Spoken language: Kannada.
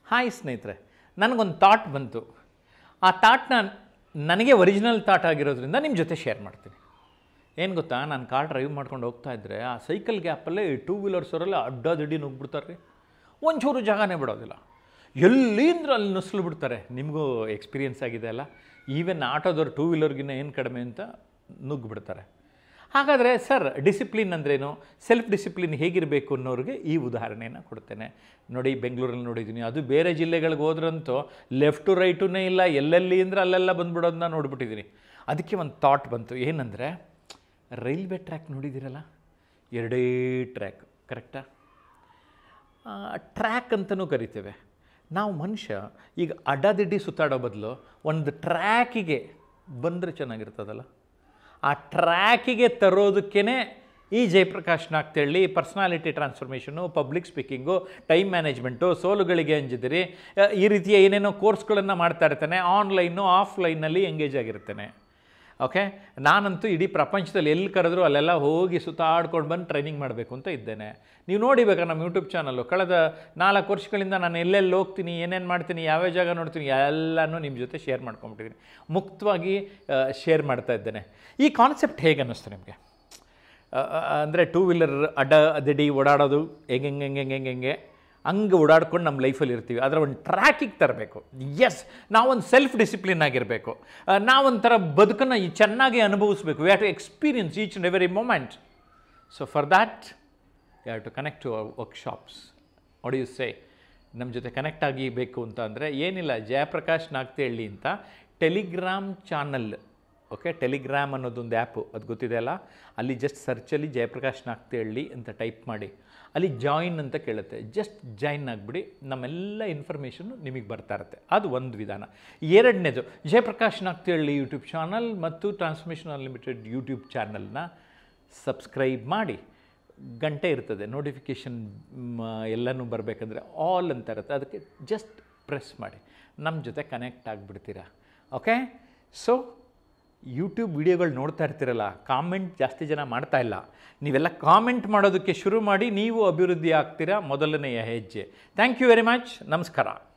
ಹಾಯ್ ಸ್ನೇಹಿತರೆ ನನಗೊಂದು ಥಾಟ್ ಬಂತು ಆ ಥಾಟ್ನ ನನಗೆ ಒರಿಜಿನಲ್ ಥಾಟ್ ಆಗಿರೋದ್ರಿಂದ ನಿಮ್ಮ ಜೊತೆ ಶೇರ್ ಮಾಡ್ತೀನಿ ಏನು ಗೊತ್ತಾ ನಾನು ಕಾರ್ ಡ್ರೈವ್ ಮಾಡ್ಕೊಂಡು ಹೋಗ್ತಾ ಇದ್ದರೆ ಆ ಸೈಕಲ್ ಗ್ಯಾಪಲ್ಲೇ ಟೂ ವೀಲರ್ಸವರೆಲ್ಲ ಅಡ್ಡಾದಿಡ್ಡಿ ನುಗ್ಬಿಡ್ತಾರೆ ರೀ ಒಂಚೂರು ಜಾಗನೇ ಬಿಡೋದಿಲ್ಲ ಎಲ್ಲಿಂದ್ರೆ ಅಲ್ಲಿ ನುಸ್ಲು ಬಿಡ್ತಾರೆ ನಿಮಗೂ ಎಕ್ಸ್ಪೀರಿಯನ್ಸ್ ಆಗಿದೆ ಅಲ್ಲ ಈವನ್ ಆಟೋದವ್ರು ಟೂ ವೀಲರ್ಗಿನ್ನ ಏನು ಕಡಿಮೆ ಅಂತ ನುಗ್ಗಿಬಿಡ್ತಾರೆ ಹಾಗಾದರೆ ಸರ್ ಡಿಸಿಪ್ಲಿನ್ ಅಂದ್ರೇನು ಸೆಲ್ಫ್ ಡಿಸಿಪ್ಲಿನ್ ಹೇಗಿರಬೇಕು ಅನ್ನೋರಿಗೆ ಈ ಉದಾಹರಣೆಯನ್ನು ಕೊಡ್ತೇನೆ ನೋಡಿ ಬೆಂಗಳೂರಲ್ಲಿ ನೋಡಿದ್ದೀನಿ ಅದು ಬೇರೆ ಜಿಲ್ಲೆಗಳಿಗೆ ಹೋದ್ರಂತೂ ಲೆಫ್ಟು ರೈಟುನೇ ಇಲ್ಲ ಎಲ್ಲೆಲ್ಲಿ ಅಂದರೆ ಅಲ್ಲೆಲ್ಲ ಬಂದ್ಬಿಡೋದನ್ನ ನೋಡ್ಬಿಟ್ಟಿದ್ದೀನಿ ಅದಕ್ಕೆ ಒಂದು ಥಾಟ್ ಬಂತು ಏನಂದರೆ ರೈಲ್ವೆ ಟ್ರ್ಯಾಕ್ ನೋಡಿದ್ದೀರಲ್ಲ ಎರಡೇ ಟ್ರ್ಯಾಕ್ ಕರೆಕ್ಟಾ ಟ್ರ್ಯಾಕ್ ಅಂತಲೂ ಕರಿತೇವೆ ನಾವು ಮನುಷ್ಯ ಈಗ ಅಡ್ಡದಿಡ್ಡಿ ಸುತ್ತಾಡೋ ಬದಲು ಒಂದು ಟ್ರ್ಯಾಕಿಗೆ ಬಂದರೆ ಚೆನ್ನಾಗಿರ್ತದಲ್ಲ ಆ ಟ್ರ್ಯಾಕಿಗೆ ತರೋದಕ್ಕೇ ಈ Jayaprakash Nagtheli personality transformation public speaking time management ಸೋಲುಗಳಿಗೆ ಅಂಜಿದಿರಿ ಅ, ಈ ರೀತಿಯ ಏನೇನೋ ಕೋರ್ಸ್ಗಳನ್ನು ಮಾಡ್ತಾ ಇರ್ತಾನೆ ಆನ್ಲೈನು ಆಫ್ಲೈನಲ್ಲಿ ಎಂಗೇಜ್ ಆಗಿರ್ತಾನೆ ಓಕೆ ನಾನಂತೂ ಇಡೀ ಪ್ರಪಂಚದಲ್ಲಿ ಎಲ್ಲಿ ಕರೆದ್ರೂ ಅಲ್ಲೆಲ್ಲ ಹೋಗಿ ಸುತ್ತಾಡ್ಕೊಂಡು ಬಂದು ಟ್ರೈನಿಂಗ್ ಮಾಡಬೇಕು ಅಂತ ಇದ್ದೇನೆ ನೀವು ನೋಡಿಬೇಕಾ ನಮ್ಮ ಯೂಟ್ಯೂಬ್ ಚಾನಲ್ಲು ಕಳೆದ ನಾಲ್ಕು ವರ್ಷಗಳಿಂದ ನಾನು ಎಲ್ಲೆಲ್ಲಿ ಹೋಗ್ತೀನಿ ಏನೇನು ಮಾಡ್ತೀನಿ ಯಾವ್ಯಾವ ಜಾಗ ನೋಡ್ತೀನಿ ಎಲ್ಲನೂ ನಿಮ್ಮ ಜೊತೆ ಶೇರ್ ಮಾಡ್ಕೊಂಬಿಟ್ಟಿದ್ದೀನಿ ಮುಕ್ತವಾಗಿ ಶೇರ್ ಮಾಡ್ತಾ ಇದ್ದೇನೆ ಈ ಕಾನ್ಸೆಪ್ಟ್ ಹೇಗೆ ಅನ್ನಿಸ್ತು ನಿಮಗೆ ಅಂದರೆ ಟೂ ವೀಲರ್ ಅಡ್ಡ ದಿಡಿ ಓಡಾಡೋದು ಹೆಂಗೆ ಹೆಂಗೆ ಹೆಂಗೆ ಹೆಂಗೆ ಹೆಂಗೆ ಹೆಂಗೆ ಹಂಗೆ ಓಡಾಡ್ಕೊಂಡು ನಮ್ಮ ಲೈಫಲ್ಲಿ ಇರ್ತೀವಿ ಅದರ ಒಂದು ಟ್ರ್ಯಾಕಿಗೆ ತರಬೇಕು ಎಸ್ ನಾವೊಂದು ಸೆಲ್ಫ್ ಡಿಸಿಪ್ಲಿನ್ ಆಗಿರಬೇಕು ನಾವೊಂಥರ ಬದುಕನ್ನು ಈ ಚೆನ್ನಾಗಿ ಅನುಭವಿಸ್ಬೇಕು we have to experience each and every moment so for that you have to connect to our workshops what you say ನಮ್ಮ ಜೊತೆ ಕನೆಕ್ಟ್ ಆಗಿಬೇಕು ಅಂತ ಅಂದರೆ ಏನಿಲ್ಲ ಜಯಪ್ರಕಾಶ್ ನಾಗ್ತೇಳಿ ಅಂತ ಟೆಲಿಗ್ರಾಮ್ ಚಾನಲ್ ಓಕೆ ಟೆಲಿಗ್ರಾಮ್ ಅನ್ನೋದೊಂದು ಆ್ಯಪು ಅದು ಗೊತ್ತಿದೆಯಲ್ಲ ಅಲ್ಲಿ ಜಸ್ಟ್ ಸರ್ಚಲ್ಲಿ ಜಯಪ್ರಕಾಶ್ ನಾಗ್ತೇಳಿ ಅಂತ ಟೈಪ್ ಮಾಡಿ ಅಲ್ಲಿ ಜಾಯಿನ್ ಅಂತ ಕೇಳುತ್ತೆ ಜಸ್ಟ್ ಜಾಯಿನ್ ಆಗಿಬಿಡಿ ನಮ್ಮೆಲ್ಲ ಇನ್ಫಾರ್ಮೇಷನ್ನು ನಿಮಗೆ ಬರ್ತಾ ಇರುತ್ತೆ ಅದು ಒಂದು ವಿಧಾನ ಎರಡನೇದು ಜಯಪ್ರಕಾಶ್ ನಾಗ್ತೇಳಿ ಯೂಟ್ಯೂಬ್ ಚಾನಲ್ ಮತ್ತು ಟ್ರಾನ್ಸ್ಫರ್ಮೇಷನ್ ಅನ್ಲಿಮಿಟೆಡ್ ಯೂಟ್ಯೂಬ್ ಚಾನಲ್ನ ಸಬ್ಸ್ಕ್ರೈಬ್ ಮಾಡಿ ಗಂಟೆ ಇರ್ತದೆ ನೋಟಿಫಿಕೇಷನ್ ಎಲ್ಲನೂ ಬರಬೇಕಂದ್ರೆ ಆಲ್ ಅಂತ ಇರುತ್ತೆ ಅದಕ್ಕೆ ಜಸ್ಟ್ ಪ್ರೆಸ್ ಮಾಡಿ ನಮ್ಮ ಜೊತೆ ಕನೆಕ್ಟ್ ಆಗಿಬಿಡ್ತೀರಾ ಓಕೆ ಸೊ ಯೂಟ್ಯೂಬ್ ವಿಡಿಯೋಗಳು ನೋಡ್ತಾ ಇರ್ತೀರಲ್ಲ ಕಾಮೆಂಟ್ ಜಾಸ್ತಿ ಜನ ಮಾಡ್ತಾ ಇಲ್ಲ ನೀವೆಲ್ಲ ಕಾಮೆಂಟ್ ಮಾಡೋದಕ್ಕೆ ಶುರು ಮಾಡಿ ನೀವು ಅಭಿವೃದ್ಧಿ ಆಗ್ತೀರಾ ಮೊದಲನೆಯ ಹೆಜ್ಜೆ ಥ್ಯಾಂಕ್ ಯು ವೆರಿ ಮಚ್ ನಮಸ್ಕಾರ